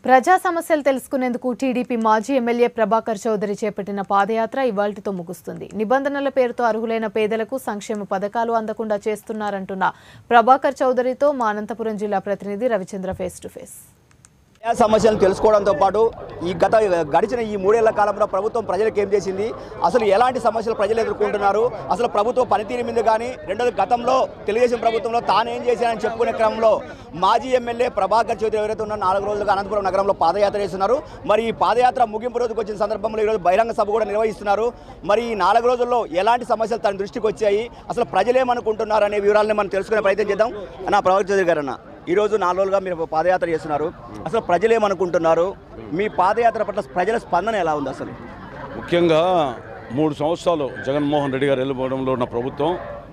ప్రజా సమస్యలు తెలుసుకునేందుకు టీడీపీ మాజీ ఎమ్మెల్యే ప్రభాకర్ చౌదరి చేపట్టిన పాదయాత్ర ఇవాల్టితో ముగుస్తుంది నిబంధనల పేరుతో అర్హులైన పేదలకు సంక్షేమ పథకాలు అందకుండా చేస్తున్నారంటున్న ప్రభాకర్ చౌదరితో మా అనంతపురం జిల్లా ప్రతినిధి రవిచంద్ర ఫేస్ టు ఫేస్ ప్రజా సమస్యలను తెలుసుకోవడంతో పాటు ఈ గత గడిచిన ఈ మూడేళ్ల కాలంలో ప్రభుత్వం ప్రజలకు ఏం చేసింది అసలు ఎలాంటి సమస్యలు ప్రజలు ఎదుర్కొంటున్నారు అసలు ప్రభుత్వ పనితీరు మీద కానీ రెండోది గతంలో తెలుగుదేశం ప్రభుత్వంలో తాను ఏం చేశానని చెప్పుకునే క్రమంలో మాజీ ఎమ్మెల్యే ప్రభాకర్ చౌదరి ఎవరైతే ఉన్నారో నాలుగు రోజులుగా అనంతపురం నగరంలో పాదయాత్ర చేస్తున్నారు మరి ఈ పాదయాత్ర ముగింపు రోజుకు వచ్చిన సందర్భంలో ఈరోజు బహిరంగ సభ కూడా నిర్వహిస్తున్నారు మరి ఈ నాలుగు రోజుల్లో ఎలాంటి సమస్యలు తన దృష్టికి వచ్చాయి అసలు ప్రజలేమనుకుంటున్నారు అనే వివరాలను మనం తెలుసుకునే ప్రయత్నం చేద్దాం అన్న ప్రభాకర్ చౌదరి గారు అన్న ఈరోజు నాలుగు రోజులుగా మీరు పాదయాత్ర చేస్తున్నారు అసలు ప్రజలు ఏమనుకుంటున్నారు మీ పాదయాత్ర పట్ల ప్రజల స్పందన ఎలా ఉంది అసలు ముఖ్యంగా మూడు సంవత్సరాలు జగన్మోహన్ రెడ్డి గారు వెళ్ళిపోవడంలో ఉన్న ప్రభుత్వం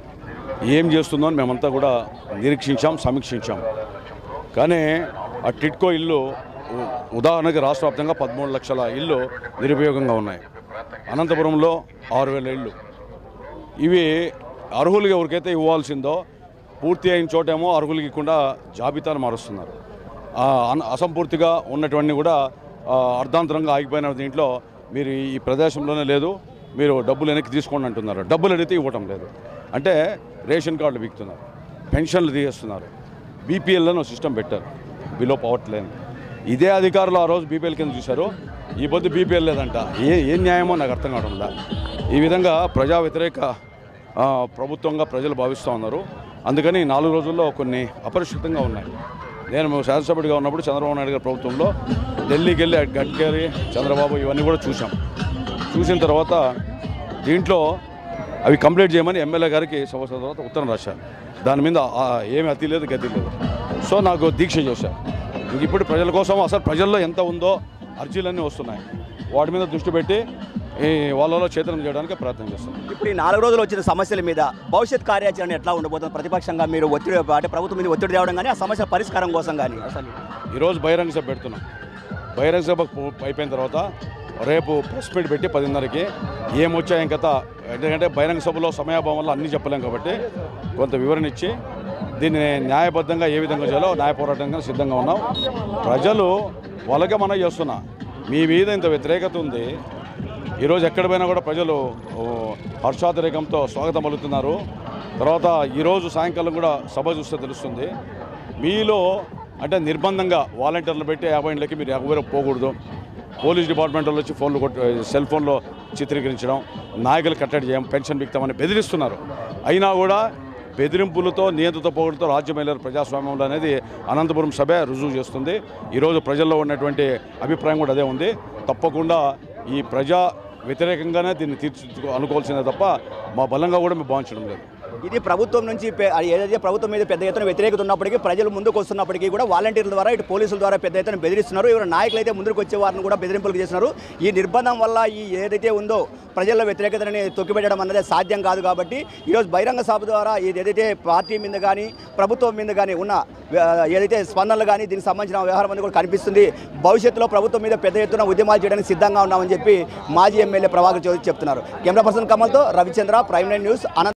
ఏం చేస్తుందో అని మేమంతా కూడా నిరీక్షించాం సమీక్షించాం కానీ ఆ టిట్కో ఇల్లు ఉ- ఉదాహరణకి రాష్ట్ర వ్యాప్తంగా పదమూడు లక్షల ఇల్లు నిరుపయోగంగా ఉన్నాయి అనంతపురంలో ఆరు వేల ఇళ్ళు ఇవి అర్హులుగా ఎవరికైతే ఇవ్వాల్సిందో పూర్తి అయిన చోటేమో అర్హులకి ఇవ్వకుండా జాబితాను మారుస్తున్నారు ఆ అన- అసంపూర్తిగా ఉన్నటువంటి కూడా ఆ, అర్ధాంతరంగా ఆగిపోయిన దీంట్లో మీరు ఈ ప్రదేశంలోనే లేదు మీరు డబ్బులు వెనక్కి తీసుకోండి అంటున్నారు డబ్బులు అడిగితే ఇవ్వటం లేదు అంటే రేషన్ కార్డులు బిగుతున్నారు పెన్షన్లు తీసేస్తున్నారు బీపీఎల్ అని సిస్టమ్ పెట్టారు బిలో పవర్టీ లైన్ ఇదే అధికారులు ఆ రోజు బీపీఎల్ కింద చూశారు ఈ పొద్దు బీపీఎల్ లేదంట ఏ ఏ న్యాయమో నాకు అర్థం కావడం లేదు ఈ విధంగా ప్రజా వ్యతిరేక ఆ, ప్రభుత్వంగా ప్రజలు భావిస్తూ ఉన్నారు అందుకని ఈ నాలుగు రోజుల్లో కొన్ని అపరిష్కృతంగా ఉన్నాయి నేను శాసనసభ్యుడిగా ఉన్నప్పుడు చంద్రబాబు నాయుడు గారి ప్రభుత్వంలో ఢిల్లీకి వెళ్ళి గడ్కరీ చంద్రబాబు ఇవన్నీ కూడా చూసాం చూసిన తర్వాత దీంట్లో అవి కంప్లీట్ చేయమని ఎమ్మెల్యే గారికి సంవత్సరం తర్వాత ఉత్తరం రాశారు దాని మీద ఆ, ఏమీ అతి లేదు గతి లేదు సో నాకు దీక్ష చేశారు ఇంక ఇప్పుడు ప్రజల కోసం అసలు ప్రజల్లో ఎంత ఉందో అర్జీలన్నీ వస్తున్నాయి వాటి మీద దృష్టి పెట్టి ఈ వాళ్ళలో చేతనం చేయడానికి ప్రయత్నం చేస్తాం ఇప్పుడు ఈ నాలుగు రోజులు వచ్చిన సమస్యల మీద భవిష్యత్ కార్యాచరణ ఎట్లా ఉండబోతుంది ప్రతిపక్షంగా మీరు ఒత్తిడి అంటే ప్రభుత్వం మీద ఒత్తిడి తేవడం కానీ ఆ సమస్య పరిష్కారం కోసం కానీ అసలు ఈరోజు బహిరంగ సభ పెడుతున్నాం బహిరంగ సభ పు- అయిపోయిన తర్వాత రేపు ప్రెస్ మీట్ పెట్టి పదిన్నరకి ఏమొచ్చాయి కథ ఎందుకంటే బహిరంగ సభలో సమయాభావం వల్ల అన్నీ చెప్పలేం కాబట్టి కొంత వివరణ ఇచ్చి దీన్ని న్యాయబద్ధంగా ఏ విధంగా చేయాలో న్యాయ పోరాటంగా సిద్ధంగా ఉన్నాం ప్రజలు వాళ్ళకే మనం చేస్తున్నా మీ మీద ఇంత వ్యతిరేకత ఉంది ఈరోజు ఎక్కడ పోయినా కూడా ప్రజలు ఓ, హర్షాతిరేకంతో స్వాగతం పలుకుతున్నారు తర్వాత ఈరోజు సాయంకాలం కూడా సభ చూస్తే తెలుస్తుంది మీలో అంటే నిర్బంధంగా వాలంటీర్లు పెట్టి యాభై ఇండ్లకి మీరు ఎవరు పోకూడదు పోలీస్ డిపార్ట్మెంట్ వాళ్ళు వచ్చి ఫోన్లు కొట్టు సెల్ ఫోన్లో చిత్రీకరించడం నాయకులు కట్టడి చేయం పెన్షన్ బిక్తామని బెదిరిస్తున్నారు అయినా కూడా బెదిరింపులతో నియంత్రిత పోగులతో రాజ్యం వెళ్ళారు ప్రజాస్వామ్యంలో అనేది అనంతపురం సభ రుజువు చేస్తుంది ఈరోజు ప్రజల్లో ఉన్నటువంటి అభిప్రాయం కూడా అదే ఉంది తప్పకుండా ఈ ప్రజా వ్యతిరేకంగానే దీన్ని తీర్చి అనుకోవాల్సిందే తప్ప మా బలంగా కూడా మేము భావించడం లేదు ఇది ప్రభుత్వం నుంచి పె- అది ఏదైతే ప్రభుత్వం మీద పెద్ద ఎత్తున వ్యతిరేకత ఉన్నప్పటికీ ప్రజలు ముందుకు వస్తున్నప్పటికీ కూడా వాలంటీర్ల ద్వారా ఇటు పోలీసుల ద్వారా పెద్ద ఎత్తున బెదిరిస్తున్నారు ఎవరు నాయకులు అయితే ముందుకు వచ్చే వారిని కూడా బెదిరింపులకు చేస్తున్నారు ఈ నిర్బంధం వల్ల ఈ ఏదైతే ఉందో ప్రజల వ్యతిరేకతని తొక్కిపెట్టడం అన్నది సాధ్యం కాదు కాబట్టి ఈరోజు బహిరంగ సభ ద్వారా ఇది ఏదైతే పార్టీ మీద కానీ ప్రభుత్వం మీద కానీ ఉన్న ఆ, ఏదైతే స్పందనలు కానీ దీనికి సంబంధించిన వ్యవహారం అనేది కూడా కనిపిస్తుంది భవిష్యత్తులో ప్రభుత్వం మీద పెద్ద ఎత్తున ఉద్యమాలు చేయడానికి సిద్ధంగా ఉన్నామని చెప్పి మాజీ ఎమ్మెల్యే ప్రభాకర్ చౌదరి చెప్తున్నారు కెమెరా పర్సన్ కమల్తో రవిచంద్ర ప్రైమ్ నైన్ న్యూస్ అనంత